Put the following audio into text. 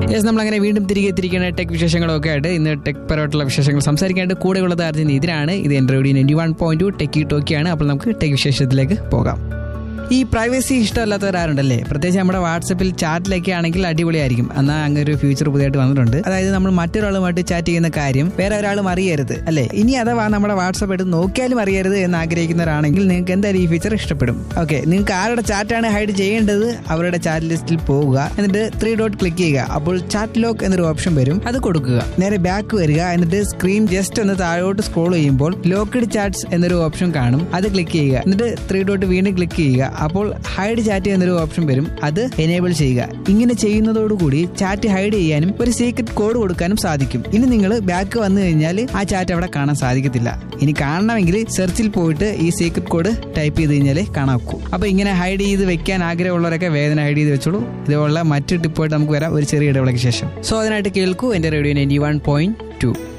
yes നമ്മൾ അങ്ങനെ വീണ്ടും തിരികെ എത്തിയിരിക്കുന്ന ടെക് വിശേഷങ്ങളൊക്കെ ആയിട്ട് ഇന്ന് ടെക് പരമായിട്ടുള്ള വിശേഷങ്ങൾ സംസാരിക്കാനായിട്ട് കൂടെയുള്ളത് അർജുൻ ഇതിനാണ് ഇത് എൻ്റെ radio ninety one point two techie ടോക്കിയാണ് അപ്പോൾ നമുക്ക് ടെക് വിശേഷത്തിലേക്ക് പോകാം ഈ പ്രൈവസി ഇഷ്ടമല്ലാത്തവരാരുണ്ടല്ലേ പ്രത്യേകിച്ച് നമ്മുടെ വാട്സപ്പിൽ ചാറ്റിലൊക്കെ ആണെങ്കിൽ അടിപൊളിയായിരിക്കും എന്നാൽ അങ്ങനെ ഒരു ഫ്യൂച്ചർ പുതിയതായിട്ട് വന്നിട്ടുണ്ട് അതായത് നമ്മൾ മറ്റൊരാളുമായിട്ട് ചാറ്റ് ചെയ്യുന്ന കാര്യം വേറെ ഒരാളും അറിയരുത് അല്ലേ ഇനി അഥവാ നമ്മുടെ വാട്സപ്പ് എടുത്ത് നോക്കിയാലും അറിയരുത് എന്ന് ആഗ്രഹിക്കുന്നവരാണെങ്കിൽ നിങ്ങൾക്ക് എന്തായാലും ഈ ഫീച്ചർ ഇഷ്ടപ്പെടും ഓക്കെ നിങ്ങൾക്ക് ആരുടെ ചാറ്റാണ് ഹൈഡ് ചെയ്യേണ്ടത് അവരുടെ ചാറ്റ് ലിസ്റ്റിൽ പോവുക എന്നിട്ട് ത്രീ ഡോട്ട് ക്ലിക്ക് ചെയ്യുക അപ്പോൾ ചാറ്റ് ലോക്ക് എന്നൊരു ഓപ്ഷൻ വരും അത് കൊടുക്കുക നേരെ ബാക്ക് വരിക എന്നിട്ട് സ്ക്രീൻ ജസ്റ്റ് ഒന്ന് താഴോട്ട് സ്ക്രോൾ ചെയ്യുമ്പോൾ ലോക്ക്ഡ് ചാറ്റ്സ് എന്നൊരു ഓപ്ഷൻ കാണും അത് ക്ലിക്ക് ചെയ്യുക എന്നിട്ട് ത്രീ ഡോട്ട് വീണ്ടും ക്ലിക്ക് ചെയ്യുക അപ്പോൾ ഹൈഡ് ചാറ്റ് എന്നൊരു ഓപ്ഷൻ വരും അത് എനേബിൾ ചെയ്യുക ഇങ്ങനെ ചെയ്യുന്നതോടുകൂടി ചാറ്റ് ഹൈഡ് ചെയ്യാനും ഒരു സീക്രട്ട് കോഡ് കൊടുക്കാനും സാധിക്കും ഇനി നിങ്ങൾ ബാക്ക് വന്നു കഴിഞ്ഞാൽ ആ ചാറ്റ് അവിടെ കാണാൻ സാധിക്കത്തില്ല ഇനി കാണണമെങ്കിൽ സെർച്ചിൽ പോയിട്ട് ഈ സീക്രട്ട് കോഡ് ടൈപ്പ് ചെയ്ത് കഴിഞ്ഞാൽ കാണാക്കൂ അപ്പൊ ഇങ്ങനെ ഹൈഡ് ചെയ്ത് വെക്കാൻ ആഗ്രഹമുള്ളവരൊക്കെ വേദന ഹൈഡ് ചെയ്ത് വെച്ചോളൂ ഇതുപോലുള്ള മറ്റു ടിപ്പായിട്ട് നമുക്ക് വരാം ഒരു ചെറിയ ഇടവേളയ്ക്ക് ശേഷം സോ അതിനായിട്ട് കേൾക്കൂ എന്റെ radio ninety one point to